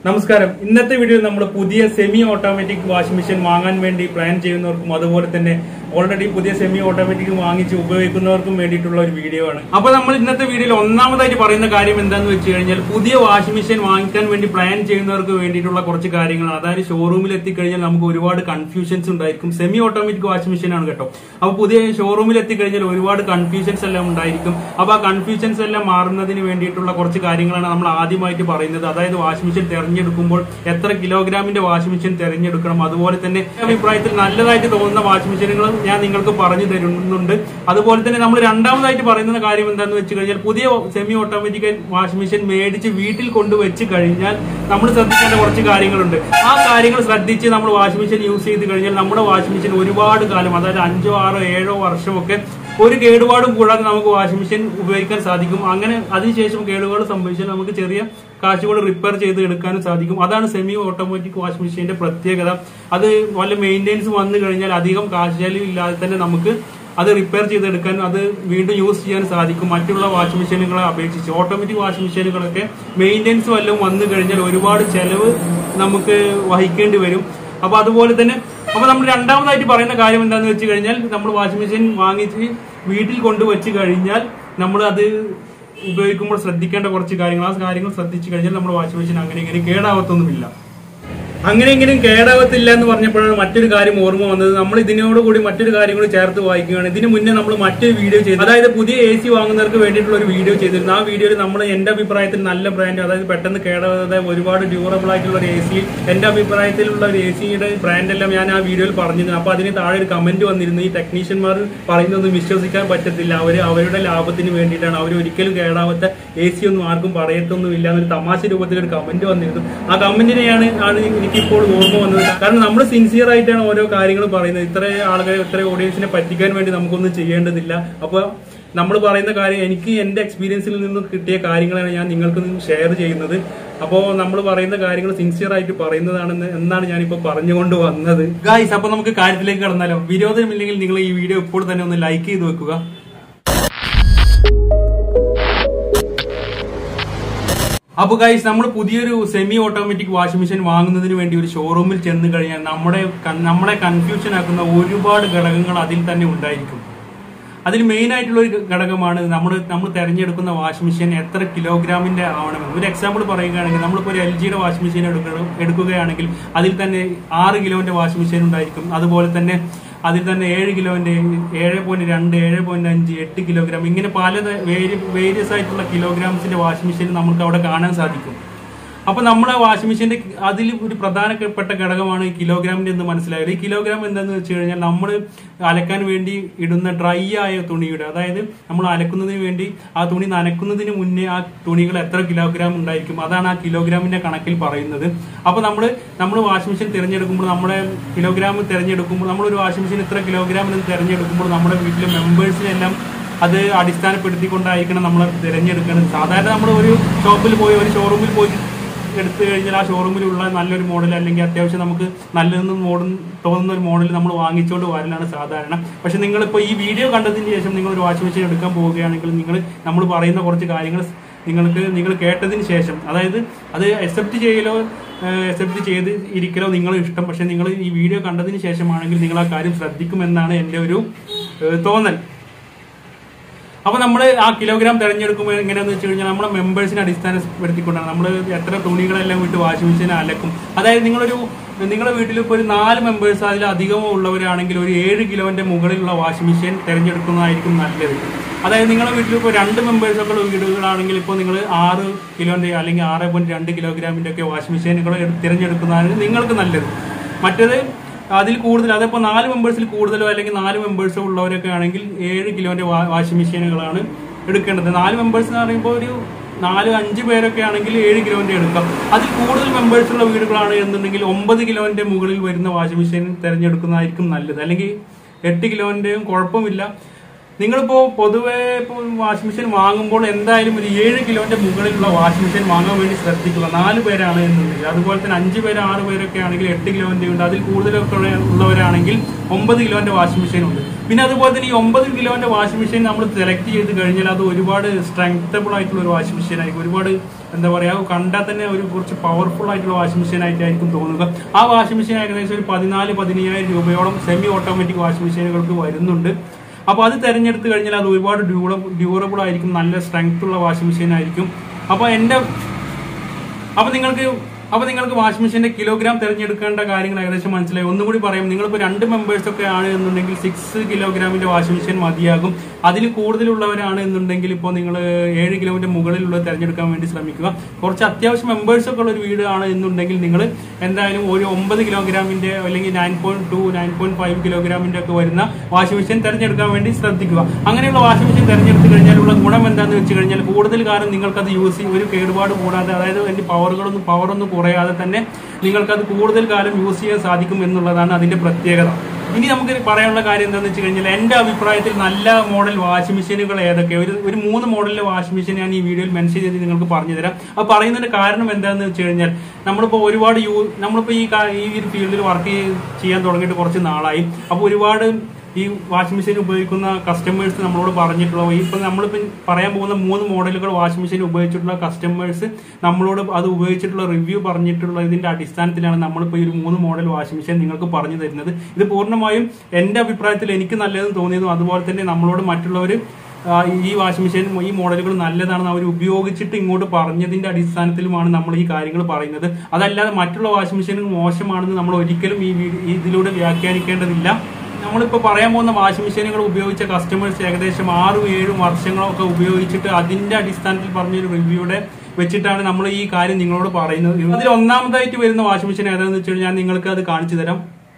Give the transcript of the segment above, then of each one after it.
നമസ്കാരം ഇന്നത്തെ വീഡിയോ നമ്മൾ പുതിയ സെമി ഓട്ടോമാറ്റിക് വാഷിംഗ് മെഷീൻ വാങ്ങാൻ വേണ്ടി പ്ലാൻ ചെയ്യുന്നവർക്കും അതുപോലെ തന്നെ ഓൾറെഡി പുതിയ സെമി ഓട്ടോമാറ്റിക് വാങ്ങിച്ച് ഉപയോഗിക്കുന്നവർക്കും വേണ്ടിയിട്ടുള്ള ഒരു വീഡിയോ ആണ് അപ്പൊ നമ്മൾ ഇന്നത്തെ വീഡിയോയിൽ ഒന്നാമതായിട്ട് പറയുന്ന കാര്യം എന്താന്ന് വെച്ച് കഴിഞ്ഞാൽ പുതിയ വാഷിംഗ് മെഷീൻ വാങ്ങിക്കാൻ വേണ്ടി പ്ലാൻ ചെയ്യുന്നവർക്ക് വേണ്ടിയിട്ടുള്ള കുറച്ച് കാര്യങ്ങളാണ് അതായത് ഷോറൂമിൽ എത്തിക്കഴിഞ്ഞാൽ നമുക്ക് ഒരുപാട് കൺഫ്യൂഷൻസ് ഉണ്ടായിരിക്കും സെമി ഓട്ടോമാറ്റിക് വാഷിംഗ് മെഷീൻ ആണ് കേട്ടോ അപ്പൊ പുതിയ ഷോറൂമിൽ എത്തിക്കഴിഞ്ഞാൽ ഒരുപാട് കൺഫ്യൂഷൻസ് എല്ലാം ഉണ്ടായിരിക്കും അപ്പൊ ആ കൺഫ്യൂഷൻസ് എല്ലാം മാറുന്നതിന് വേണ്ടിയിട്ടുള്ള കുറച്ച് കാര്യങ്ങളാണ് നമ്മൾ ആദ്യമായിട്ട് പറയുന്നത് അതായത് വാഷിംഗ് മെഷീൻ തെരഞ്ഞെടുക്കുമ്പോൾ എത്ര കിലോഗ്രാമിന്റെ വാഷിംഗ് മെഷീൻ തെരഞ്ഞെടുക്കണം അതുപോലെ തന്നെ അഭിപ്രായത്തിൽ നല്ലതായിട്ട് തോന്നുന്ന വാഷിംഗ് മെഷീനുകൾ ഞാൻ നിങ്ങൾക്ക് പറഞ്ഞു തരുന്നുണ്ട് അതുപോലെ തന്നെ നമ്മൾ രണ്ടാമതായിട്ട് പറയുന്ന കാര്യം എന്താണെന്ന് വെച്ച് കഴിഞ്ഞാൽ പുതിയ സെമി ഓട്ടോമാറ്റിക് വാഷിംഗ് മെഷീൻ മേടിച്ച് വീട്ടിൽ കൊണ്ടുവച്ച് കഴിഞ്ഞാൽ നമ്മൾ ശ്രദ്ധിക്കേണ്ട കുറച്ച് കാര്യങ്ങളുണ്ട് ആ കാര്യങ്ങൾ ശ്രദ്ധിച്ച് നമ്മൾ വാഷിംഗ് മെഷീൻ യൂസ് ചെയ്ത് കഴിഞ്ഞാൽ നമ്മുടെ വാഷിംഗ് മെഷീൻ ഒരുപാട് കാലം അതായത് അഞ്ചോ ആറോ ഏഴോ വർഷമൊക്കെ ഒരു കേടുപാടും കൂടാതെ നമുക്ക് വാഷിംഗ് മെഷീൻ ഉപയോഗിക്കാൻ സാധിക്കും അങ്ങനെ അതിനുശേഷം കേടുപാട് സംഭവിച്ചാൽ നമുക്ക് ചെറിയ കാശുകൾ റിപ്പയർ ചെയ്ത് എടുക്കാനും സാധിക്കും അതാണ് സെമി ഓട്ടോമാറ്റിക് വാഷിംഗ് മെഷീന്റെ പ്രത്യേകത അത് വല്ല മെയിൻ്റെനൻസ് വന്നു കഴിഞ്ഞാൽ അധികം കാശ് ചെലവ് ഇല്ലാതെ തന്നെ നമുക്ക് അത് റിപ്പയർ ചെയ്തെടുക്കാനും അത് വീണ്ടും യൂസ് ചെയ്യാൻ സാധിക്കും മറ്റുള്ള വാഷിംഗ് മെഷീനുകളെ അപേക്ഷിച്ച് ഓട്ടോമാറ്റിക് വാഷിംഗ് മെഷീനുകളൊക്കെ മെയിൻ്റെനൻസ് വല്ലതും വന്നു കഴിഞ്ഞാൽ ഒരുപാട് ചെലവ് നമുക്ക് വഹിക്കേണ്ടി വരും അപ്പൊ അതുപോലെ തന്നെ അപ്പൊ നമ്മൾ രണ്ടാമതായിട്ട് പറയുന്ന കാര്യം എന്താണെന്ന് വെച്ച് കഴിഞ്ഞാൽ നമ്മൾ വാഷിംഗ് മെഷീൻ വാങ്ങിച്ച് വീട്ടിൽ കൊണ്ടുവച്ച് കഴിഞ്ഞാൽ നമ്മൾ അത് ഉപയോഗിക്കുമ്പോൾ ശ്രദ്ധിക്കേണ്ട കുറച്ച് കാര്യങ്ങൾ ആ കാര്യങ്ങൾ ശ്രദ്ധിച്ചു കഴിഞ്ഞാൽ നമ്മുടെ വാഷിംഗ് മെഷീൻ അങ്ങനെ ഇങ്ങനെ കേടാവത്തൊന്നുമില്ല അങ്ങനെ ഇങ്ങനെ കേടാവത്തില്ല എന്ന് പറഞ്ഞപ്പോഴാണ് മറ്റൊരു കാര്യം ഓർമ്മ വന്നത് നമ്മൾ ഇതിനോടുകൂടി മറ്റൊരു കാര്യം കൂടി ചേർത്ത് വായിക്കുകയാണ് ഇതിന് മുന്നേ നമ്മൾ മറ്റൊരു വീഡിയോ ചെയ്തു അതായത് പുതിയ എ സി വാങ്ങുന്നവർക്ക് വേണ്ടിയിട്ടുള്ള ഒരു വീഡിയോ ചെയ്തിരുന്നു ആ വീഡിയോയിൽ നമ്മൾ എന്റെ അഭിപ്രായത്തിൽ നല്ല ബ്രാൻഡ് അതായത് പെട്ടെന്ന് കേടാവാതെ ഒരുപാട് ഡ്യൂറബിൾ ആയിട്ടുള്ള ഒരു എ സി എന്റെ അഭിപ്രായത്തിലുള്ള ഒരു എ സിയുടെ ബ്രാൻഡ് എല്ലാം ഞാൻ ആ വീഡിയോയിൽ പറഞ്ഞിരുന്നു അപ്പൊ അതിന് താഴെ ഒരു കമന്റ് വന്നിരുന്നു ഈ ടെക്നീഷ്യന്മാർ പറയുന്നതൊന്നും വിശ്വസിക്കാൻ പറ്റത്തില്ല അവർ അവരുടെ ലാഭത്തിന് വേണ്ടിയിട്ടാണ് അവർ ഒരിക്കലും കേടാവാത്ത എ സി ഒന്നും ആർക്കും പറയത്തൊന്നുമില്ല എന്നൊരു തമാശ രൂപത്തിൽ ഒരു കമന്റ് വന്നിരുന്നു ആ കമന്റിനെയാണ് ആണ് എനിക്കിപ്പോൾ ഓർമ്മ വന്നത് കാരണം നമ്മൾ സിൻസിയർ ആയിട്ടാണ് ഓരോ കാര്യങ്ങൾ പറയുന്നത് ഇത്ര ആളുകളെ ഇത്ര ഓഡിയൻസിനെ പറ്റിക്കാൻ വേണ്ടി നമുക്കൊന്നും ചെയ്യേണ്ടതില്ല അപ്പൊ നമ്മൾ പറയുന്ന കാര്യം എനിക്ക് എന്റെ എക്സ്പീരിയൻസിൽ നിന്ന് കിട്ടിയ കാര്യങ്ങളാണ് ഞാൻ നിങ്ങൾക്ക് ഷെയർ ചെയ്യുന്നത് അപ്പോൾ നമ്മൾ പറയുന്ന കാര്യങ്ങൾ സിൻസിയർ ആയിട്ട് പറയുന്നതാണെന്ന് എന്നാണ് ഞാനിപ്പോൾ പറഞ്ഞുകൊണ്ട് വന്നത് ഗായ്സ് അപ്പൊ നമുക്ക് കാര്യത്തിലേക്ക് കടന്നാലോ വിരോധമില്ലെങ്കിൽ നിങ്ങൾ ഈ വീഡിയോ ഇപ്പോൾ തന്നെ ഒന്ന് ലൈക്ക് ചെയ്ത് വെക്കുക അപ്പൊ ഗൈസ് നമ്മൾ പുതിയൊരു സെമി ഓട്ടോമാറ്റിക് വാഷിംഗ് മെഷീൻ വാങ്ങുന്നതിന് വേണ്ടി ഒരു ഷോറൂമിൽ ചെന്ന് കഴിഞ്ഞാൽ നമ്മുടെ കൺ- നമ്മളെ കൺഫ്യൂഷൻ ആക്കുന്ന ഒരുപാട് ഘടകങ്ങൾ അതിൽ തന്നെ ഉണ്ടായിരിക്കും അതിൽ മെയിൻ ആയിട്ടുള്ള ഒരു ഘടകമാണ് നമ്മൾ നമ്മൾ തിരഞ്ഞെടുക്കുന്ന വാഷിംഗ് മെഷീൻ എത്ര കിലോഗ്രാമിന്റെ ആവണമെന്ന് ഒരു എക്സാമ്പിൾ പറയുകയാണെങ്കിൽ നമ്മളിപ്പോൾ ഒരു എൽ ജിയുടെ വാഷിംഗ് മെഷീൻ എടുക്കണം എടുക്കുകയാണെങ്കിൽ അതിൽ തന്നെ ആറ് കിലോന്റെ വാഷിംഗ് മെഷീൻ ഉണ്ടായിരിക്കും അതുപോലെ തന്നെ അതിൽ തന്നെ ഏഴ് കിലോന്റെ ഏഴ് പോയിന്റ് രണ്ട് ഏഴ് പോയിന്റ് അഞ്ച് എട്ട് കിലോഗ്രാം ഇങ്ങനെ പല വേരിയസ് ആയിട്ടുള്ള കിലോഗ്രാംസിന്റെ വാഷിംഗ് മെഷീൻ നമുക്ക് അവിടെ കാണാൻ സാധിക്കും അപ്പൊ നമ്മുടെ വാഷിംഗ് മെഷീന്റെ അതിൽ ഒരു പ്രധാനപ്പെട്ട ഘടകമാണ് ഈ കിലോഗ്രാമിന്റെ എന്ന് മനസ്സിലായത് ഈ കിലോഗ്രാം എന്താന്ന് വെച്ച് കഴിഞ്ഞാൽ നമ്മൾ അലക്കാൻ വേണ്ടി ഇടുന്ന ഡ്രൈ ആയ തുണിയുടെ അതായത് നമ്മൾ അലക്കുന്നതിന് വേണ്ടി ആ തുണി നനക്കുന്നതിന് മുന്നേ ആ തുണികൾ എത്ര കിലോഗ്രാം ഉണ്ടായിരിക്കും അതാണ് ആ കിലോഗ്രാമിന്റെ കണക്കിൽ പറയുന്നത് അപ്പൊ നമ്മൾ നമ്മൾ വാഷിംഗ് മെഷീൻ തിരഞ്ഞെടുക്കുമ്പോൾ നമ്മുടെ കിലോഗ്രാം തിരഞ്ഞെടുക്കുമ്പോൾ നമ്മളൊരു വാഷിംഗ് മെഷീൻ ഇത്ര കിലോഗ്രാം എന്ന് തിരഞ്ഞെടുക്കുമ്പോൾ നമ്മുടെ വീട്ടിലെ മെമ്പേഴ്സിനെല്ലാം അത് അടിസ്ഥാനപ്പെടുത്തിക്കൊണ്ടായിരിക്കണം നമ്മൾ തിരഞ്ഞെടുക്കുന്നത് സാധാരണ നമ്മൾ ഒരു ഷോപ്പിൽ പോയി ഒരു ഷോറൂമിൽ പോയി എടുത്തു കഴിഞ്ഞാൽ ആ ഷോറൂമിലുള്ള നല്ലൊരു മോഡൽ അല്ലെങ്കിൽ അത്യാവശ്യം നമുക്ക് നല്ലതെന്ന് മോഡൽ തോന്നുന്ന ഒരു മോഡൽ നമ്മൾ വാങ്ങിച്ചുകൊണ്ട് വരലാണ് സാധാരണ പക്ഷെ നിങ്ങളിപ്പോൾ ഈ വീഡിയോ കണ്ടതിന് ശേഷം നിങ്ങൾ ഒരു വാഷിംഗ് മെഷീൻ എടുക്കാൻ പോവുകയാണെങ്കിൽ നിങ്ങൾ നമ്മൾ പറയുന്ന കുറച്ച് കാര്യങ്ങൾ നിങ്ങൾക്ക് നിങ്ങൾ കേട്ടതിന് ശേഷം അതായത് അത് അക്സെപ്റ്റ് ചെയ്യലോ അക്സെപ്റ്റ് ചെയ്ത് ഇരിക്കലോ നിങ്ങൾ ഇഷ്ടം പക്ഷെ നിങ്ങൾ ഈ വീഡിയോ കണ്ടതിന് ശേഷമാണെങ്കിൽ നിങ്ങൾ ആ കാര്യം ശ്രദ്ധിക്കുമെന്നാണ് എൻ്റെ ഒരു ഏഹ്, തോന്നൽ അപ്പൊ നമ്മൾ ആ കിലോഗ്രാം തെരഞ്ഞെടുക്കുമ്പോൾ എങ്ങനെയാന്ന് വെച്ച് കഴിഞ്ഞാൽ നമ്മുടെ മെമ്പേഴ്സിനെ അടിസ്ഥാനപ്പെടുത്തിക്കൊണ്ടാണ് നമ്മൾ എത്ര തുണികളെല്ലാം വിട്ട് വാഷിംഗ് മെഷീൻ അലക്കും അതായത് നിങ്ങളൊരു നിങ്ങളുടെ വീട്ടിൽ ഇപ്പോൾ ഒരു നാല് മെമ്പേഴ്സ് അതിൽ അധികമോ ഉള്ളവരാണെങ്കിൽ ഒരു ഏഴ് കിലോന്റെ മുകളിലുള്ള വാഷിംഗ് മെഷീൻ തിരഞ്ഞെടുക്കുന്നതായിരിക്കും നല്ലത് അതായത് നിങ്ങളുടെ വീട്ടിൽ ഇപ്പോൾ രണ്ട് മെമ്പേഴ്സ് ഒക്കെ ഉള്ള വീടുകളാണെങ്കിൽ ഇപ്പോൾ നിങ്ങൾ ആറ് കിലോന്റെ അല്ലെങ്കിൽ ആറ് പോയിന്റ് രണ്ട് കിലോഗ്രാമിന്റെ ഒക്കെ വാഷിംഗ് മെഷീനുകൾ തിരഞ്ഞെടുക്കുന്നതാണ് നിങ്ങൾക്ക് നല്ലത് മറ്റേത് അതിൽ കൂടുതൽ അതിപ്പോ നാല് മെമ്പേഴ്സിൽ കൂടുതലോ അല്ലെങ്കിൽ നാല് മെമ്പേഴ്സോ ഉള്ളവരൊക്കെ ആണെങ്കിൽ ഏഴ് കിലോന്റെ വാ- വാഷിംഗ് മെഷീനുകളാണ് എടുക്കേണ്ടത് നാല് മെമ്പേഴ്സ് എന്ന് പറയുമ്പോൾ ഒരു നാല് അഞ്ച് പേരൊക്കെ ആണെങ്കിൽ ഏഴ് കിലോന്റെ എടുക്കാം അതിൽ കൂടുതൽ മെമ്പേഴ്സ് ഉള്ള വീടുകളാണ് എന്നുണ്ടെങ്കിൽ ഒമ്പത് കിലോന്റെ മുകളിൽ വരുന്ന വാഷിംഗ് മെഷീൻ തിരഞ്ഞെടുക്കുന്നതായിരിക്കും നല്ലത് അല്ലെങ്കിൽ എട്ട് കിലോന്റെയും കുഴപ്പമില്ല നിങ്ങളിപ്പോ പൊതുവെ ഇപ്പോൾ വാഷിംഗ് മെഷീൻ വാങ്ങുമ്പോൾ എന്തായാലും ഒരു ഏഴ് കിലോന്റെ മുകളിലുള്ള വാഷിംഗ് മെഷീൻ വാങ്ങാൻ വേണ്ടി ശ്രദ്ധിക്കുക നാല് പേരാണ് എന്നുണ്ടെങ്കിൽ അതുപോലെ തന്നെ അഞ്ച് പേര് ആറ് പേരൊക്കെ ആണെങ്കിൽ എട്ട് കിലോന്റെ ഉണ്ട് അതിൽ കൂടുതലൊക്കെ ഉള്ള- ഉള്ളവരാണെങ്കിൽ ഒമ്പത് കിലോന്റെ വാഷിംഗ് മെഷീൻ ഉണ്ട് പിന്നെ അതുപോലെ തന്നെ ഈ ഒമ്പത് കിലോന്റെ വാഷിംഗ് മെഷീൻ നമ്മൾ സെലക്ട് ചെയ്ത് കഴിഞ്ഞാൽ അത് ഒരുപാട് സ്ട്രെങ്തബിൾ ആയിട്ടുള്ള ഒരു വാഷിംഗ് മെഷീൻ ആയിരിക്കും ഒരുപാട് എന്താ പറയാ കണ്ടാൽ തന്നെ ഒരു കുറച്ച് പവർഫുൾ ആയിട്ടുള്ള വാഷിംഗ് മെഷീൻ ആയിട്ടായിരിക്കും തോന്നുക ആ വാഷിംഗ് മെഷീൻ ഏകദേശം ഒരു പതിനാല് പതിനയ്യായിരം രൂപയോളം സെമി ഓട്ടോമാറ്റിക് വാഷിംഗ് മെഷീനുകൾക്ക് വരുന്നുണ്ട് അപ്പോൾ അത് തിരഞ്ഞെടുത്ത് കഴിഞ്ഞാൽ അത് ഒരുപാട് ഡ്യൂറബിൾ ആയിരിക്കും നല്ല സ്ട്രെങ്ത് ഉള്ള വാഷിംഗ് മെഷീൻ ആയിരിക്കും അപ്പോൾ എൻ്റെ അപ്പൊ നിങ്ങൾക്ക് അപ്പൊ നിങ്ങൾക്ക് വാഷിംഗ് മെഷീന്റെ കിലോഗ്രാം തിരഞ്ഞെടുക്കേണ്ട കാര്യങ്ങൾ ഏകദേശം മനസ്സിലായി ഒന്നും കൂടി പറയാം നിങ്ങളിപ്പോൾ രണ്ട് മെമ്പേഴ്സ് ഒക്കെ ആണ് എന്നുണ്ടെങ്കിൽ സിക്സ് കിലോഗ്രാമിന്റെ വാഷിംഗ് മെഷീൻ മതിയാകും അതിൽ കൂടുതലുള്ളവരാണ് എന്നുണ്ടെങ്കിൽ ഇപ്പോൾ നിങ്ങൾ ഏഴ് കിലോമീറ്റർ മുകളിലുള്ളത് തിരഞ്ഞെടുക്കാൻ വേണ്ടി ശ്രമിക്കുക കുറച്ച് അത്യാവശ്യം മെമ്പേഴ്സ് ഒക്കെ ഉള്ള ഒരു വീട് ആണ് എന്നുണ്ടെങ്കിൽ നിങ്ങൾ എന്തായാലും ഒരു ഒമ്പത് കിലോഗ്രാമിന്റെ അല്ലെങ്കിൽ nine point two nine point five കിലോഗ്രാമിന്റെ ഒക്കെ വരുന്ന വാഷിംഗ് മെഷീൻ തിരഞ്ഞെടുക്കാൻ വേണ്ടി ശ്രദ്ധിക്കുക അങ്ങനെയുള്ള വാഷിംഗ് മെഷീൻ തിരഞ്ഞെടുത്ത് കഴിഞ്ഞാലുള്ള ഗുണം എന്താണെന്ന് വെച്ച് കഴിഞ്ഞാൽ കൂടുതൽ കാലം നിങ്ങൾക്കത് യൂസ് ചെയ്യും ഒരു കേടുപാട് കൂടാതെ അതായത് അതിന്റെ പവറുകളൊന്നും പവറൊന്നും കുറയാതെ തന്നെ നിങ്ങൾക്കത് കൂടുതൽ കാലം യൂസ് ചെയ്യാൻ സാധിക്കും എന്നുള്ളതാണ് അതിന്റെ പ്രത്യേകത ഇനി നമുക്ക് പറയാനുള്ള കാര്യം എന്താണെന്ന് വെച്ച് കഴിഞ്ഞാൽ എന്റെ അഭിപ്രായത്തിൽ നല്ല മോഡൽ വാഷിംഗ് മെഷീനുകൾ ഏതൊക്കെ ഒരു ഒരു മൂന്ന് മോഡലിലെ വാഷിംഗ് മെഷീൻ ഞാൻ ഈ വീഡിയോയിൽ മെൻഷൻ ചെയ്ത് നിങ്ങൾക്ക് പറഞ്ഞു തരാം അത് പറയുന്നതിന്റെ കാരണം എന്താണെന്ന് വെച്ച് കഴിഞ്ഞാൽ നമ്മളിപ്പോൾ ഒരുപാട് യൂ നമ്മളിപ്പോൾ ഈ കാ- ഈ ഒരു ഫീൽഡിൽ വർക്ക് ചെയ്യാൻ തുടങ്ങിയിട്ട് കുറച്ച് നാളായി അപ്പോൾ ഒരുപാട് ഈ വാഷിംഗ് മെഷീൻ ഉപയോഗിക്കുന്ന കസ്റ്റമേഴ്സ് നമ്മളോട് പറഞ്ഞിട്ടുള്ള ഇപ്പൊ നമ്മളിപ്പോൾ പറയാൻ പോകുന്ന മൂന്ന് മോഡലുകൾ വാഷിംഗ് മെഷീൻ ഉപയോഗിച്ചിട്ടുള്ള കസ്റ്റമേഴ്സ് നമ്മളോട് അത് ഉപയോഗിച്ചിട്ടുള്ള റിവ്യൂ പറഞ്ഞിട്ടുള്ള ഇതിന്റെ അടിസ്ഥാനത്തിലാണ് നമ്മളിപ്പോൾ ഈ ഒരു മൂന്ന് മോഡൽ വാഷിംഗ് മെഷീൻ നിങ്ങൾക്ക് പറഞ്ഞു തരുന്നത് ഇത് പൂർണ്ണമായും എന്റെ അഭിപ്രായത്തിൽ എനിക്ക് നല്ലതെന്ന് തോന്നിയതും അതുപോലെ തന്നെ നമ്മളോട് മറ്റുള്ളവർ ഈ വാഷിംഗ് മെഷീൻ ഈ മോഡലുകൾ നല്ലതാണെന്ന് അവർ ഉപയോഗിച്ചിട്ട് ഇങ്ങോട്ട് പറഞ്ഞതിന്റെ അടിസ്ഥാനത്തിലുമാണ് നമ്മൾ ഈ കാര്യങ്ങൾ പറയുന്നത് അതല്ലാതെ മറ്റുള്ള വാഷിംഗ് മെഷീനുകൾ മോശമാണെന്ന് നമ്മൾ ഒരിക്കലും ഈ വീഡിയോ ഇതിലൂടെ വ്യാഖ്യാനിക്കേണ്ടതില്ല നമ്മളിപ്പോൾ പറയാൻ പോകുന്ന വാഷിംഗ് മെഷീനുകൾ ഉപയോഗിച്ച കസ്റ്റമേഴ്സ് ഏകദേശം ആറും ഏഴും വർഷങ്ങളൊക്കെ ഉപയോഗിച്ചിട്ട് അതിന്റെ അടിസ്ഥാനത്തിൽ പറഞ്ഞൊരു റിവ്യൂടെ വെച്ചിട്ടാണ് നമ്മൾ ഈ കാര്യം നിങ്ങളോട് പറയുന്നത് അതിൽ ഒന്നാമതായിട്ട് വരുന്ന വാഷിംഗ് മെഷീൻ ഏതാണെന്ന് വെച്ച് കഴിഞ്ഞാൽ നിങ്ങൾക്ക് അത് കാണിച്ചു തരാം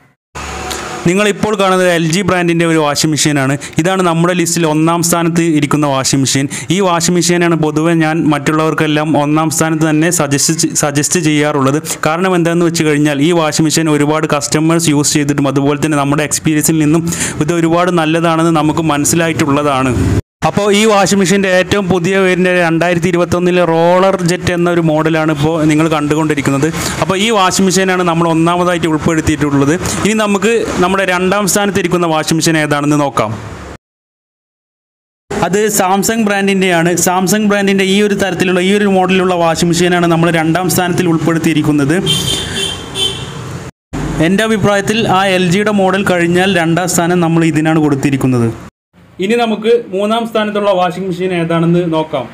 നിങ്ങൾ ഇപ്പോൾ കാണുന്നത് എൽ ജി ബ്രാൻഡിൻ്റെ ഒരു വാഷിംഗ് മെഷീനാണ് ഇതാണ് നമ്മുടെ ലിസ്റ്റിൽ ഒന്നാം സ്ഥാനത്ത് ഇരിക്കുന്ന വാഷിംഗ് മെഷീൻ ഈ വാഷിംഗ് മെഷീനാണ് പൊതുവെ ഞാൻ മറ്റുള്ളവർക്കെല്ലാം ഒന്നാം സ്ഥാനത്ത് തന്നെ സജസ്റ്റ് സജസ്റ്റ് ചെയ്യാറുള്ളത് കാരണം എന്താണെന്ന് വെച്ച് കഴിഞ്ഞാൽ ഈ വാഷിംഗ് മെഷീൻ ഒരുപാട് കസ്റ്റമേഴ്സ് യൂസ് ചെയ്തിട്ടും അതുപോലെ തന്നെ നമ്മുടെ എക്സ്പീരിയൻസിൽ നിന്നും ഇത് ഒരുപാട് നല്ലതാണെന്ന് നമുക്ക് മനസ്സിലായിട്ടുള്ളതാണ് അപ്പോൾ ഈ വാഷിംഗ് മെഷീൻ്റെ ഏറ്റവും പുതിയ വേരിൻ്റെ രണ്ടായിരത്തി ഇരുപത്തൊന്നിലെ റോളർ ജെറ്റ് എന്ന ഒരു മോഡലാണ് ഇപ്പോൾ നിങ്ങൾ കണ്ടുകൊണ്ടിരിക്കുന്നത് അപ്പോൾ ഈ വാഷിംഗ് മെഷീനാണ് നമ്മൾ ഒന്നാമതായിട്ട് ഉൾപ്പെടുത്തിയിട്ടുള്ളത് ഇനി നമുക്ക് നമ്മുടെ രണ്ടാം സ്ഥാനത്തിരിക്കുന്ന വാഷിംഗ് മെഷീൻ ഏതാണെന്ന് നോക്കാം അത് സാംസങ് ബ്രാൻഡിൻ്റെയാണ് സാംസങ് ബ്രാൻഡിൻ്റെ ഈ ഒരു തരത്തിലുള്ള ഈ ഒരു മോഡലിലുള്ള വാഷിംഗ് മെഷീനാണ് നമ്മൾ രണ്ടാം സ്ഥാനത്തിൽ ഉൾപ്പെടുത്തിയിരിക്കുന്നത് എൻ്റെ അഭിപ്രായത്തിൽ ആ എൽ ജിയുടെ മോഡൽ കഴിഞ്ഞാൽ രണ്ടാം സ്ഥാനം നമ്മൾ ഇതിനാണ് കൊടുത്തിരിക്കുന്നത് ഇനി നമുക്ക് മൂന്നാം സ്ഥാനത്തുള്ള വാഷിംഗ് മെഷീൻ ഏതാണെന്ന് നോക്കാം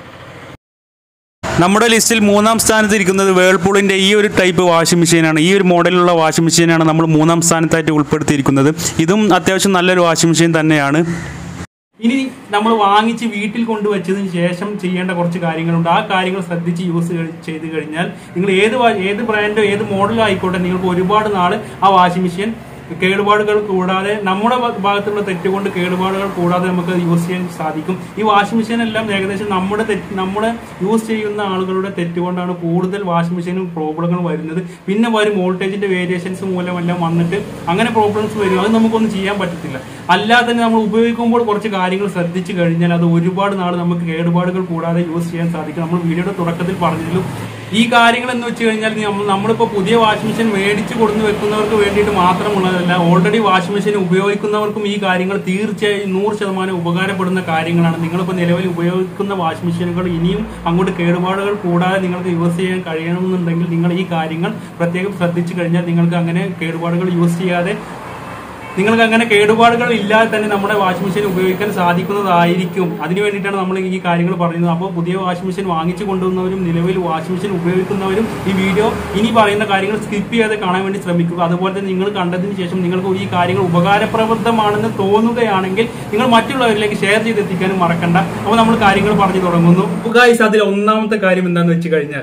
നമ്മുടെ ലിസ്റ്റിൽ മൂന്നാം സ്ഥാനത്ത് ഇരിക്കുന്നത് വേൾപൂളിൻ്റെ ഈ ഒരു ടൈപ്പ് വാഷിംഗ് മെഷീനാണ് ഈ ഒരു മോഡലിലുള്ള വാഷിംഗ് മെഷീനാണ് നമ്മൾ മൂന്നാം സ്ഥാനത്തായിട്ട് ഉൾപ്പെടുത്തിയിരിക്കുന്നത് ഇതും അത്യാവശ്യം നല്ലൊരു വാഷിംഗ് മെഷീൻ തന്നെയാണ് ഇനി നമ്മൾ വാങ്ങിച്ച് വീട്ടിൽ കൊണ്ടുവച്ചതിന് ശേഷം ചെയ്യേണ്ട കുറച്ച് കാര്യങ്ങളുണ്ട് ആ കാര്യങ്ങൾ ശ്രദ്ധിച്ച് യൂസ് ചെയ്ത് കഴിഞ്ഞാൽ നിങ്ങൾ ഏത് വാ- ഏത് ബ്രാൻഡോ ഏത് മോഡലോ ആയിക്കോട്ടെ നിങ്ങൾക്ക് ഒരുപാട് നാൾ ആ വാഷിംഗ് മെഷീൻ കേടുപാടുകൾ കൂടാതെ നമ്മുടെ ഭാ- ഭാഗത്തുള്ള തെറ്റുകൊണ്ട് കേടുപാടുകൾ കൂടാതെ നമുക്ക് യൂസ് ചെയ്യാൻ സാധിക്കും ഈ വാഷിംഗ് മെഷീൻ എല്ലാം ഏകദേശം നമ്മുടെ തെറ്റ് നമ്മുടെ യൂസ് ചെയ്യുന്ന ആളുകളുടെ തെറ്റുകൊണ്ടാണ് കൂടുതൽ വാഷിംഗ് മെഷീനും പ്രോബ്ലങ്ങൾ വരുന്നത് പിന്നെ വരും വോൾട്ടേജിന്റെ വേരിയേഷൻസ് മൂലമെല്ലാം വന്നിട്ട് അങ്ങനെ പ്രോബ്ലംസ് വരും അത് നമുക്കൊന്നും ചെയ്യാൻ പറ്റത്തില്ല അല്ലാതെ തന്നെ നമ്മൾ ഉപയോഗിക്കുമ്പോൾ കുറച്ച് കാര്യങ്ങൾ ശ്രദ്ധിച്ചു കഴിഞ്ഞാൽ അത് ഒരുപാട് നാൾ നമുക്ക് കേടുപാടുകൾ കൂടാതെ യൂസ് ചെയ്യാൻ സാധിക്കും നമ്മൾ വീഡിയോയുടെ തുടക്കത്തിൽ പറഞ്ഞതിലും ഈ കാര്യങ്ങൾ എന്ന് വെച്ച് കഴിഞ്ഞാൽ നമ്മൾ നമ്മളിപ്പോൾ പുതിയ വാഷിംഗ് മെഷീൻ മേടിച്ച് കൊടുന്ന് വെക്കുന്നവർക്ക് വേണ്ടിയിട്ട് മാത്രമുള്ളതല്ല ഓൾറെഡി വാഷിംഗ് മെഷീൻ ഉപയോഗിക്കുന്നവർക്കും ഈ കാര്യങ്ങൾ തീർച്ചയായും നൂറ് ശതമാനം ഉപകാരപ്പെടുന്ന കാര്യങ്ങളാണ് നിങ്ങളിപ്പോൾ നിലവിൽ ഉപയോഗിക്കുന്ന വാഷിംഗ് മെഷീനുകൾ ഇനിയും അങ്ങോട്ട് കേടുപാടുകൾ കൂടാതെ നിങ്ങൾക്ക് യൂസ് ചെയ്യാൻ കഴിയണമെന്നുണ്ടെങ്കിൽ നിങ്ങൾ ഈ കാര്യങ്ങൾ പ്രത്യേകം ശ്രദ്ധിച്ചു കഴിഞ്ഞാൽ നിങ്ങൾക്ക് അങ്ങനെ കേടുപാടുകൾ യൂസ് ചെയ്യാതെ നിങ്ങൾക്ക് അങ്ങനെ കേടുപാടുകൾ ഇല്ലാതെ തന്നെ നമ്മുടെ വാഷിംഗ് മെഷീൻ ഉപയോഗിക്കാൻ സാധിക്കുന്നതായിരിക്കും അതിന് വേണ്ടിയിട്ടാണ് നമ്മൾ ഈ കാര്യങ്ങൾ പറയുന്നത് അപ്പോൾ പുതിയ വാഷിംഗ് മെഷീൻ വാങ്ങിച്ചു കൊണ്ടുവന്നവരും നിലവിൽ വാഷിംഗ് മെഷീൻ ഉപയോഗിക്കുന്നവരും ഈ വീഡിയോ ഇനി പറയുന്ന കാര്യങ്ങൾ സ്കിപ്പ് ചെയ്യാതെ കാണാൻ വേണ്ടി ശ്രമിക്കുക അതുപോലെ തന്നെ നിങ്ങൾ കണ്ടതിന് ശേഷം നിങ്ങൾക്ക് ഈ കാര്യങ്ങൾ ഉപകാരപ്രദമാണെന്ന് തോന്നുകയാണെങ്കിൽ നിങ്ങൾ മറ്റുള്ളവരിലേക്ക് ഷെയർ ചെയ്തെത്തിക്കാനും മറക്കണ്ട അപ്പോൾ നമ്മൾ കാര്യങ്ങൾ പറഞ്ഞു തുടങ്ങുന്നു ഗായ്സ് അതിൽ ഒന്നാമത്തെ കാര്യം എന്താണെന്ന് വെച്ച് കഴിഞ്ഞാൽ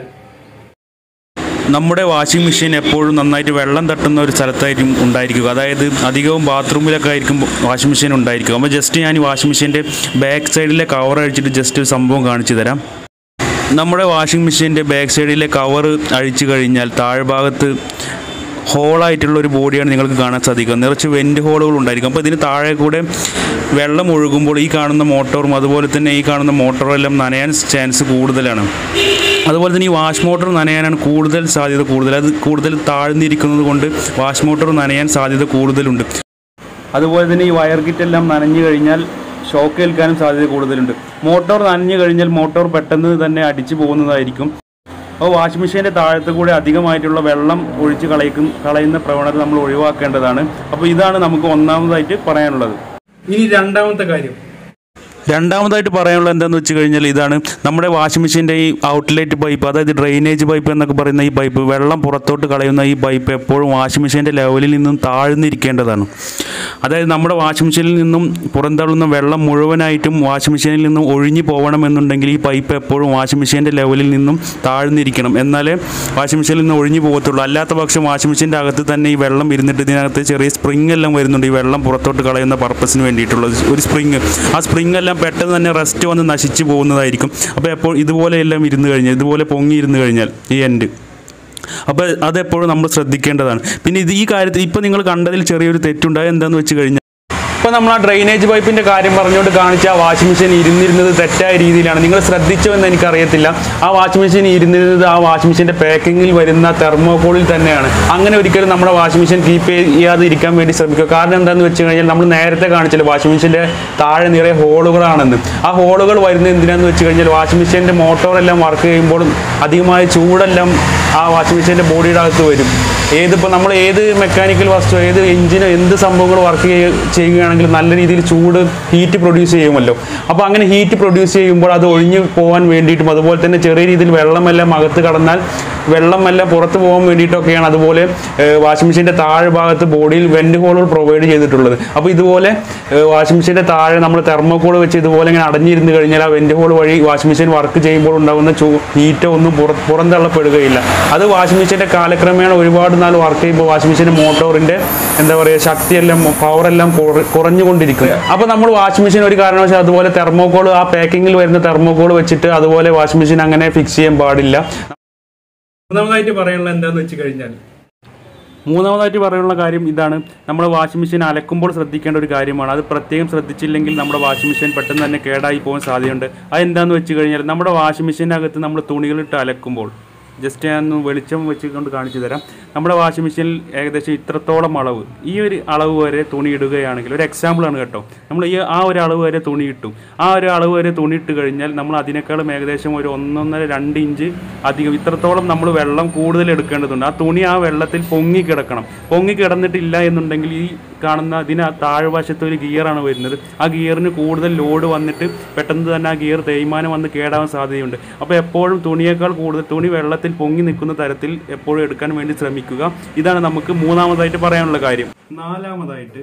നമ്മുടെ വാഷിംഗ് മെഷീൻ എപ്പോഴും നന്നായിട്ട് വെള്ളം തട്ടുന്ന ഒരു സ്ഥലത്തായിരിക്കും ഉണ്ടായിരിക്കുക അതായത് അധികവും ബാത്റൂമിലൊക്കെ ആയിരിക്കും വാഷിംഗ് മെഷീൻ ഉണ്ടായിരിക്കുക അപ്പോൾ ജസ്റ്റ് ഞാൻ ഈ വാഷിംഗ് മെഷീൻ്റെ ബാക്ക് സൈഡിലെ കവർ അഴിച്ചിട്ട് ജസ്റ്റ് ഒരു സംഭവം കാണിച്ചു തരാം നമ്മുടെ വാഷിംഗ് മെഷീൻ്റെ ബാക്ക് സൈഡിലെ കവർ അഴിച്ചു കഴിഞ്ഞാൽ താഴ്ഭാഗത്ത് ഹോളായിട്ടുള്ള ഒരു ബോഡിയാണ് നിങ്ങൾക്ക് കാണാൻ സാധിക്കുക നിറച്ച് വെൻറ്റ് ഹോളുകൾ ഉണ്ടായിരിക്കും അപ്പോൾ ഇതിന് താഴെ കൂടെ വെള്ളം ഒഴുകുമ്പോൾ ഈ കാണുന്ന മോട്ടോറും അതുപോലെ തന്നെ ഈ കാണുന്ന മോട്ടോറും എല്ലാം നനയാൻ ചാൻസ് കൂടുതലാണ് അതുപോലെ തന്നെ ഈ വാഷ് മോട്ടോർ നനയാനാണ് കൂടുതൽ സാധ്യത കൂടുതൽ അത് കൂടുതൽ താഴ്ന്നിരിക്കുന്നത് കൊണ്ട് വാഷ് മോട്ടോർ നനയാൻ സാധ്യത കൂടുതലുണ്ട് അതുപോലെ തന്നെ ഈ വയർ കിറ്റ് എല്ലാം നനഞ്ഞു കഴിഞ്ഞാൽ ഷോക്ക് ഏൽക്കാനും സാധ്യത കൂടുതലുണ്ട് മോട്ടോർ നനഞ്ഞു കഴിഞ്ഞാൽ മോട്ടോർ പെട്ടെന്ന് തന്നെ അടിച്ചു പോകുന്നതായിരിക്കും അപ്പോൾ വാഷിംഗ് മെഷീൻ്റെ താഴത്ത് കൂടെ അധികമായിട്ടുള്ള വെള്ളം ഒഴിച്ച് കളയിക്കും കളയുന്ന പ്രവണത നമ്മൾ ഒഴിവാക്കേണ്ടതാണ് അപ്പോൾ ഇതാണ് നമുക്ക് ഒന്നാമതായിട്ട് പറയാനുള്ളത് ഇനി രണ്ടാമത്തെ കാര്യം രണ്ടാമതായിട്ട് പറയാനുള്ളത് എന്താണെന്ന് വെച്ച് കഴിഞ്ഞാൽ ഇതാണ് നമ്മുടെ വാഷിംഗ് മെഷീൻ്റെ ഈ ഔട്ട്ലെറ്റ് പൈപ്പ് അതായത് ഡ്രെയിനേജ് പൈപ്പ് എന്നൊക്കെ പറയുന്ന ഈ പൈപ്പ് വെള്ളം പുറത്തോട്ട് കളയുന്ന ഈ പൈപ്പ് എപ്പോഴും വാഷിംഗ് മെഷീൻ്റെ ലെവലിൽ നിന്നും താഴ്ന്നിരിക്കേണ്ടതാണ് അതായത് നമ്മുടെ വാഷിംഗ് മെഷീനിൽ നിന്നും പുറന്തള്ളുന്ന വെള്ളം മുഴുവനായിട്ടും വാഷിംഗ് മെഷീനിൽ നിന്നും ഒഴിഞ്ഞു പോകണമെന്നുണ്ടെങ്കിൽ ഈ പൈപ്പ് എപ്പോഴും വാഷിംഗ് മെഷീൻ്റെ ലെവലിൽ നിന്നും താഴ്ന്നിരിക്കണം എന്നാലേ വാഷിംഗ് മെഷീനിൽ നിന്ന് ഒഴിഞ്ഞു പോകത്തുള്ളൂ അല്ലാത്ത പക്ഷം വാഷിംഗ് മെഷീൻ്റെ അകത്ത് തന്നെ ഈ വെള്ളം ഇരുന്നിട്ട് ഇതിനകത്ത് ചെറിയ സ്പ്രിങ് എല്ലാം വരുന്നുണ്ട് ഈ വെള്ളം പുറത്തോട്ട് കളയുന്ന പർപ്പസിന് വേണ്ടിയിട്ടുള്ളത് ഒരു സ്പ്രിങ് ആ സ്പ്രിങ് എല്ലാം പെട്ടെന്ന് തന്നെ റെസ്റ്റ് വന്ന് നശിച്ചു പോകുന്നതായിരിക്കും അപ്പോൾ എപ്പോൾ ഇതുപോലെയെല്ലാം ഇരുന്ന് കഴിഞ്ഞാൽ ഇതുപോലെ പൊങ്ങി ഇരുന്ന് കഴിഞ്ഞാൽ ഈ എൻഡ് അപ്പോൾ അതെപ്പോഴും നമ്മൾ ശ്രദ്ധിക്കേണ്ടതാണ് പിന്നെ ഇത് ഈ കാര്യത്തിൽ ഇപ്പോൾ നിങ്ങൾ കണ്ടതിൽ ചെറിയൊരു തെറ്റുണ്ടായത് എന്താണെന്ന് വെച്ച് കഴിഞ്ഞാൽ ഇപ്പോൾ നമ്മൾ ആ ഡ്രെയിനേജ് പൈപ്പിൻ്റെ കാര്യം പറഞ്ഞുകൊണ്ട് കാണിച്ച ആ വാഷിംഗ് മെഷീൻ ഇരുന്നിരുന്നത് തെറ്റായ രീതിയിലാണ് നിങ്ങൾ ശ്രദ്ധിച്ചോ എന്ന് എനിക്കറിയത്തില്ല ആ വാഷിംഗ് മെഷീൻ ഇരുന്നിരുന്നത് ആ വാഷിംഗ് മെഷീൻ്റെ പാക്കിങ്ങിൽ വരുന്ന തെർമോകോളിൽ തന്നെയാണ് അങ്ങനെ ഒരിക്കലും നമ്മുടെ വാഷിംഗ് മെഷീൻ കീപ്പ് ചെയ്യാതെ ഇരിക്കാൻ വേണ്ടി ശ്രമിക്കുക കാരണം എന്താണെന്ന് വെച്ച് കഴിഞ്ഞാൽ നമ്മൾ നേരത്തെ കാണിച്ചല്ലോ വാഷിംഗ് മെഷീൻ്റെ താഴെ നിറയെ ഹോളുകളാണെന്ന് ആ ഹോളുകൾ വരുന്നത് എന്തിനാന്ന് വെച്ച് കഴിഞ്ഞാൽ വാഷിംഗ് മെഷീൻ്റെ മോട്ടോറെല്ലാം വർക്ക് ചെയ്യുമ്പോൾ അധികമായ ചൂടെല്ലാം ആ വാഷിംഗ് മെഷീൻ്റെ ബോഡിയുടെ അകത്ത് വരും ഏതിപ്പോൾ നമ്മൾ ഏത് മെക്കാനിക്കൽ വസ്തു ഏത് എഞ്ചിനോ എന്ത് സംഭവങ്ങൾ വർക്ക് ചെയ്യുകയാണെങ്കിൽ നല്ല രീതിയിൽ ചൂട് ഹീറ്റ് പ്രൊഡ്യൂസ് ചെയ്യുമല്ലോ അപ്പോൾ അങ്ങനെ ഹീറ്റ് പ്രൊഡ്യൂസ് ചെയ്യുമ്പോൾ അത് ഒഴിഞ്ഞു പോകാൻ വേണ്ടിയിട്ടും അതുപോലെ തന്നെ ചെറിയ രീതിയിൽ വെള്ളമെല്ലാം അകത്ത് കടന്നാൽ വെള്ളമെല്ലാം പുറത്ത് പോകാൻ വേണ്ടിയിട്ടൊക്കെയാണ് അതുപോലെ വാഷിംഗ് മെഷീൻ്റെ താഴെ ഭാഗത്ത് ബോഡിയിൽ വെൻറ്റ് ഹോളുകൾ പ്രൊവൈഡ് ചെയ്തിട്ടുള്ളത് അപ്പോൾ ഇതുപോലെ വാഷിംഗ് മെഷീൻ്റെ താഴെ നമ്മൾ തെർമോക്കോൾ വെച്ച് ഇതുപോലെ ഇങ്ങനെ അടഞ്ഞിരുന്ന് കഴിഞ്ഞാൽ ആ വെൻറ്റ് ഹോൾ വഴി വാഷിംഗ് മെഷീൻ വർക്ക് ചെയ്യുമ്പോൾ ഉണ്ടാകുന്ന ചൂ ഹീറ്റോ ഒന്നും പുറ പുറന്തള്ളപ്പെടുകയില്ല അത് വാഷിംഗ് മെഷീൻ്റെ കാലക്രമേണ ഒരുപാട് നാൾ വർക്ക് ചെയ്യുമ്പോൾ വാഷിംഗ് മെഷീൻ്റെ മോട്ടോറിൻ്റെ എന്താ പറയുക ശക്തിയെല്ലാം പവറെല്ലാം കുറഞ്ഞുകൊണ്ടിരിക്കും അപ്പോൾ നമ്മൾ വാഷിംഗ് മെഷീൻ ഒരു കാരണവശാൽ അതുപോലെ തെർമോക്കോൾ ആ പാക്കിങ്ങിൽ വരുന്ന തെർമോക്കോൾ വെച്ചിട്ട് അതുപോലെ വാഷിംഗ് മെഷീൻ അങ്ങനെ ഫിക്സ് ചെയ്യാൻ പാടില്ല മൂന്നാമതായിട്ട് പറയാനുള്ളത് എന്താന്ന് വെച്ച് കഴിഞ്ഞാൽ മൂന്നാമതായിട്ട് പറയാനുള്ള കാര്യം ഇതാണ് നമ്മുടെ വാഷിംഗ് മെഷീൻ അലക്കുമ്പോൾ ശ്രദ്ധിക്കേണ്ട ഒരു കാര്യമാണ് അത് പ്രത്യേകം ശ്രദ്ധിച്ചില്ലെങ്കിൽ നമ്മുടെ വാഷിംഗ് മെഷീൻ പെട്ടെന്ന് തന്നെ കേടായി പോകാൻ സാധ്യതയുണ്ട് അത് എന്താണെന്ന് വെച്ച് കഴിഞ്ഞാൽ നമ്മുടെ വാഷിംഗ് മെഷീനകത്ത് നമ്മൾ തുണികളിട്ട് അലക്കുമ്പോൾ ജസ്റ്റ് ഞാൻ ഒന്ന് വെളിച്ചം വെച്ചുകൊണ്ട് കാണിച്ചു തരാം നമ്മുടെ വാഷിംഗ് മെഷീനിൽ ഏകദേശം ഇത്രത്തോളം അളവ് ഈ ഒരു അളവ് വരെ തുണി ഇടുകയാണെങ്കിൽ ഒരു എക്സാമ്പിളാണ് കേട്ടോ നമ്മൾ ഈ ആ ഒരു അളവ് വരെ തുണി ഇട്ടു ആ ഒരു അളവ് വരെ തുണി ഇട്ട് കഴിഞ്ഞാൽ നമ്മൾ അതിനേക്കാളും ഏകദേശം ഒരു ഒന്നൊന്നര രണ്ട് ഇഞ്ച് അധികം ഇത്രത്തോളം നമ്മൾ വെള്ളം കൂടുതൽ എടുക്കേണ്ടതുണ്ട് ആ തുണി ആ വെള്ളത്തിൽ പൊങ്ങി കിടക്കണം പൊങ്ങി കിടന്നിട്ടില്ല എന്നുണ്ടെങ്കിൽ ഈ കാണുന്ന അതിന് ആ താഴ്വശത്ത് ഒരു ഗിയറാണ് വരുന്നത് ആ ഗിയറിന് കൂടുതൽ ലോഡ് വന്നിട്ട് പെട്ടെന്ന് തന്നെ ആ ഗിയർ തേയ്മാനം വന്ന് കേടാവാൻ സാധ്യതയുണ്ട് അപ്പോൾ എപ്പോഴും തുണിയേക്കാൾ കൂടുതൽ തുണി വെള്ളത്തിൽ പൊങ്ങി നിൽക്കുന്ന തരത്തിൽ എപ്പോഴും എടുക്കാൻ വേണ്ടി ശ്രമിക്കുക ഇതാണ് നമുക്ക് മൂന്നാമതായിട്ട് പറയാനുള്ള കാര്യം നാലാമതായിട്ട്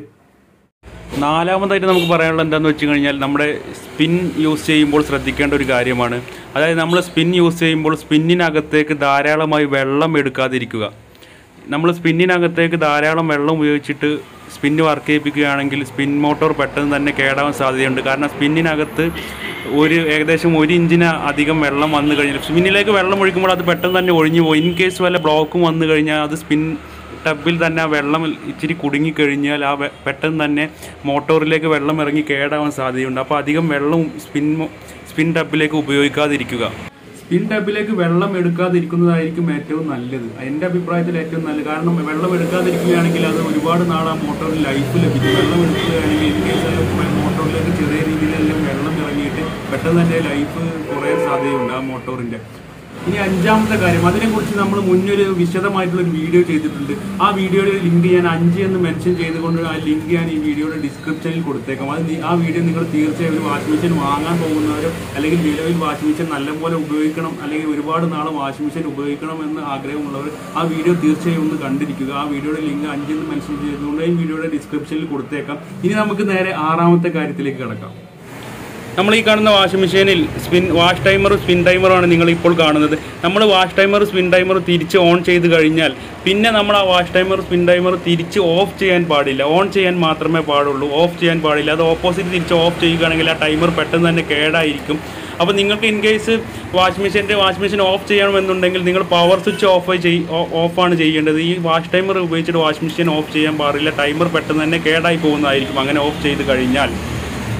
നാലാമതായിട്ട് നമുക്ക് പറയാനുള്ളത് എന്താണെന്ന് വെച്ച് കഴിഞ്ഞാൽ നമ്മുടെ സ്പിൻ യൂസ് ചെയ്യുമ്പോൾ ശ്രദ്ധിക്കേണ്ട ഒരു കാര്യമാണ് അതായത് നമ്മൾ സ്പിൻ യൂസ് ചെയ്യുമ്പോൾ സ്പിന്നിനകത്തേക്ക് ധാരാളമായി വെള്ളം എടുക്കാതിരിക്കുക നമ്മൾ സ്പിന്നിനകത്തേക്ക് ധാരാളം വെള്ളം ഉപയോഗിച്ചിട്ട് സ്പിന്ന് വർക്ക് ചെയ്യിപ്പിക്കുകയാണെങ്കിൽ സ്പിൻ മോട്ടോർ പെട്ടെന്ന് തന്നെ കേടാവാൻ സാധ്യതയുണ്ട് കാരണം സ്പിന്നിനകത്ത് ഒരു ഏകദേശം ഒരു ഇഞ്ചിന് അധികം വെള്ളം വന്നു കഴിഞ്ഞാൽ സ്പിന്നിലേക്ക് വെള്ളം ഒഴിക്കുമ്പോൾ അത് പെട്ടെന്ന് തന്നെ ഒഴിഞ്ഞു പോകും ഇൻ കേസ് വല്ല ബ്ലോക്കും വന്നു കഴിഞ്ഞാൽ അത് സ്പിൻ ടബിൽ തന്നെ ആ വെള്ളം ഇച്ചിരി കുടുങ്ങിക്കഴിഞ്ഞാൽ ആ വെ- പെട്ടെന്ന് തന്നെ മോട്ടോറിലേക്ക് വെള്ളം ഇറങ്ങി കേടാവാൻ സാധ്യതയുണ്ട് അപ്പോൾ അധികം വെള്ളം സ്പിൻ മോ- സ്പിൻ ടബിലേക്ക് ഉപയോഗിക്കാതിരിക്കുക സ്പിൻ ടബിലേക്ക് വെള്ളം എടുക്കാതിരിക്കുന്നതായിരിക്കും ഏറ്റവും നല്ലത് എൻ്റെ അഭിപ്രായത്തിൽ ഏറ്റവും നല്ലത് കാരണം വെള്ളം എടുക്കാതിരിക്കുകയാണെങ്കിൽ അത് ഒരുപാട് നാൾ ആ മോട്ടോറിൽ ലൈഫ് ലഭിക്കും വെള്ളം എടുക്കുകയാണെങ്കിൽ ഇൻ കേസ് മോട്ടോറിലേക്ക് ചെറിയ രീതിയിലെല്ലാം വെള്ളം ഇറങ്ങിയിട്ട് പെട്ടെന്ന് തന്നെ ലൈഫ് കുറയാൻ സാധ്യതയുണ്ട് ആ മോട്ടോറിൻ്റെ ഇനി അഞ്ചാമത്തെ കാര്യം അതിനെക്കുറിച്ച് നമ്മൾ മുന്നൊരു വിശദമായിട്ടുള്ള ഒരു വീഡിയോ ചെയ്തിട്ടുണ്ട് ആ വീഡിയോയുടെ ലിങ്ക് ഞാൻ അഞ്ച് എന്ന് മെൻഷൻ ചെയ്തുകൊണ്ട് ആ ലിങ്ക് ഞാൻ ഈ വീഡിയോയുടെ ഡിസ്ക്രിപ്ഷനിൽ കൊടുത്തേക്കാം അത് നി- ആ വീഡിയോ നിങ്ങൾ തീർച്ചയായും ഒരു വാഷിംഗ് മെഷീൻ വാങ്ങാൻ പോകുന്നവരോ അല്ലെങ്കിൽ നിലവിൽ വാഷിംഗ് മെഷീൻ നല്ലപോലെ ഉപയോഗിക്കണം അല്ലെങ്കിൽ ഒരുപാട് നാൾ വാഷിംഗ് മെഷീൻ ഉപയോഗിക്കണം എന്ന് ആഗ്രഹമുള്ളവർ ആ വീഡിയോ തീർച്ചയായും ഒന്ന് കണ്ടിരിക്കുക ആ വീഡിയോയുടെ ലിങ്ക് അഞ്ചെന്ന് മെൻഷൻ ചെയ്തുകൊണ്ട് ഈ വീഡിയോയുടെ ഡിസ്ക്രിപ്ഷനിൽ കൊടുത്തേക്കാം ഇനി നമുക്ക് നേരെ ആറാമത്തെ കാര്യത്തിലേക്ക് കിടക്കാം നമ്മൾ ഈ കാണുന്ന വാഷിംഗ് മെഷീനിൽ സ്പിൻ വാഷ് ടൈമറും സ്പിൻ ടൈമറുമാണ് നിങ്ങൾ ഇപ്പോൾ കാണുന്നത് നമ്മൾ വാഷ് ടൈമറും സ്പിൻ ടൈമറും തിരിച്ച് ഓൺ ചെയ്ത് കഴിഞ്ഞാൽ പിന്നെ നമ്മൾ ആ വാഷ് ടൈമർ സ്പിൻ ടൈമർ തിരിച്ച് ഓഫ് ചെയ്യാൻ പാടില്ല ഓൺ ചെയ്യാൻ മാത്രമേ പാടുള്ളൂ ഓഫ് ചെയ്യാൻ പാടില്ല അത് ഓപ്പോസിറ്റ് തിരിച്ച് ഓഫ് ചെയ്യുകയാണെങ്കിൽ ആ ടൈമർ പെട്ടെന്ന് തന്നെ കേടായിരിക്കും അപ്പോൾ നിങ്ങൾക്ക് ഇൻ കേസ് വാഷ് മെഷീൻ്റെ വാഷ് മെഷീൻ ഓഫ് ചെയ്യണമെന്നുണ്ടെങ്കിൽ നിങ്ങൾ പവർ സ്വിച്ച് ഓഫ് ചെയ് ഓഫാണ് ചെയ്യേണ്ടത് ഈ വാഷ് ടൈമർ ഉപയോഗിച്ചിട്ട് വാഷ് മെഷീൻ ഓഫ് ചെയ്യാൻ പാടില്ല ടൈമർ പെട്ടെന്ന് തന്നെ കേടായി പോകുന്നതായിരിക്കും അങ്ങനെ ഓഫ് ചെയ്ത് കഴിഞ്ഞാൽ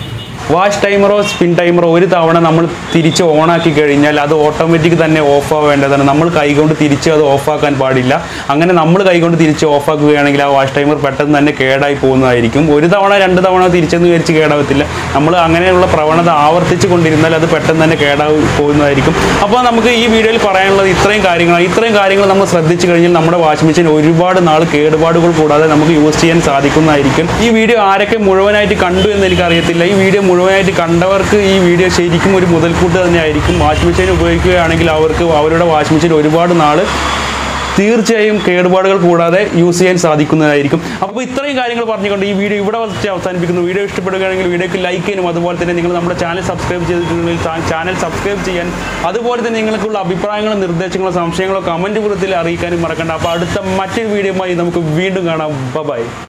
വാഷ് ടൈമറോ സ്പിൻ ടൈമറോ ഒരു തവണ നമ്മൾ തിരിച്ച് ഓണാക്കി കഴിഞ്ഞാൽ അത് ഓട്ടോമാറ്റിക് തന്നെ ഓഫ് ആവേണ്ടതാണ് നമ്മൾ കൈകൊണ്ട് തിരിച്ച് അത് ഓഫാക്കാൻ പാടില്ല അങ്ങനെ നമ്മൾ കൈകൊണ്ട് തിരിച്ച് ഓഫാക്കുകയാണെങ്കിൽ ആ വാഷ് ടൈമർ പെട്ടെന്ന് തന്നെ കേടായി പോകുന്നതായിരിക്കും ഒരു തവണ രണ്ട് തവണ തിരിച്ചെന്ന് വിചാരിച്ച് കേടാവത്തില്ല നമ്മൾ അങ്ങനെയുള്ള പ്രവണത ആവർത്തിച്ച് കൊണ്ടിരുന്നാൽ അത് പെട്ടെന്ന് തന്നെ കേടായി പോകുന്നതായിരിക്കും അപ്പോൾ നമുക്ക് ഈ വീഡിയോയിൽ പറയാനുള്ളത് ഇത്രയും കാര്യങ്ങളാണ് ഇത്രയും കാര്യങ്ങൾ നമ്മൾ ശ്രദ്ധിച്ചു കഴിഞ്ഞാൽ നമ്മുടെ വാഷിംഗ് മെഷീൻ ഒരുപാട് നാൾ കേടുപാടുകൾ കൂടാതെ നമുക്ക് യൂസ് ചെയ്യാൻ സാധിക്കുന്നതായിരിക്കും ഈ വീഡിയോ ആരൊക്കെ മുഴുവനായിട്ട് കണ്ടു എന്ന് എനിക്കറിയത്തില്ല ഈ വീഡിയോ മുഴുവനായിട്ട് കണ്ടവർക്ക് ഈ വീഡിയോ ശരിക്കും ഒരു മുതൽക്കൂട്ട് തന്നെയായിരിക്കും വാഷിംഗ് മെഷീൻ ഉപയോഗിക്കുകയാണെങ്കിൽ അവർക്ക് അവരുടെ വാഷിംഗ് മെഷീൻ ഒരുപാട് നാൾ തീർച്ചയായും കേടുപാടുകൾ കൂടാതെ യൂസ് ചെയ്യാൻ സാധിക്കുന്നതായിരിക്കും അപ്പോൾ ഇത്രയും കാര്യങ്ങൾ പറഞ്ഞുകൊണ്ട് ഈ വീഡിയോ ഇവിടെ വെച്ച് അവസാനിപ്പിക്കുന്നു വീഡിയോ ഇഷ്ടപ്പെടുകയാണെങ്കിൽ വീഡിയോക്ക് ലൈക്ക് ചെയ്യാനും അതുപോലെ തന്നെ നിങ്ങൾ നമ്മുടെ ചാനൽ സബ്സ്ക്രൈബ് ചെയ്തിട്ടുണ്ടെങ്കിൽ ചാനൽ സബ്സ്ക്രൈബ് ചെയ്യാൻ അതുപോലെ തന്നെ നിങ്ങൾക്കുള്ള അഭിപ്രായങ്ങളും നിർദ്ദേശങ്ങളോ സംശയങ്ങളോ കമൻറ്റ് പുറത്തിൽ അറിയിക്കാനും മറക്കണ്ട അപ്പോൾ അടുത്ത മറ്റൊരു വീഡിയോയുമായി നമുക്ക് വീണ്ടും കാണാം ബൈ